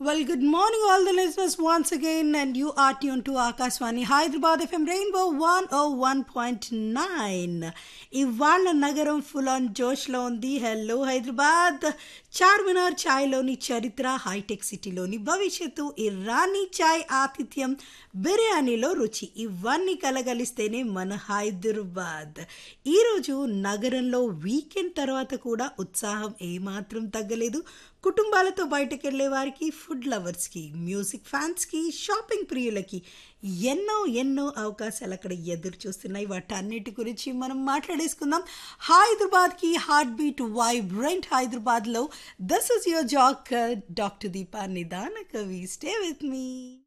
Well, good morning, all the listeners, once again, and you are tuned to Akashwani Hyderabad FM Rainbow 101.9. ఇవాళ నగరం full on జోష్లో ఉంది hello Hyderabad Charminar ఛాయ్లోని చరిత్ర hitech సిటీలోని భవిష్యత్తు ఇరానీ ఛాయ్ ఆతిథ్యం బిర్యానీలో రుచి ఇవన్నీ కలగలిస్తేనే మన హైదరాబాద్ ఈరోజు నగరంలో వీకెండ్ తర్వాత కూడా ఉత్సాహం ఏమాత్రం తగ్గలేదు కుటుంబాలతో బయటకు వెళ్ళే వారికి ఫుడ్ లవర్స్కి మ్యూజిక్ ఫ్యాన్స్కి షాపింగ్ ప్రియులకి ఎన్నో ఎన్నో అవకాశాలు అక్కడ ఎదురు చూస్తున్నాయి వాటన్నిటి గురించి మనం మాట్లాడేసుకుందాం హైదరాబాద్కి హార్ట్ బీట్ వైబ్రెంట్ హైదరాబాద్లో this is your jack doctor Deepa నిదాన కవి స్టే విత్ మీ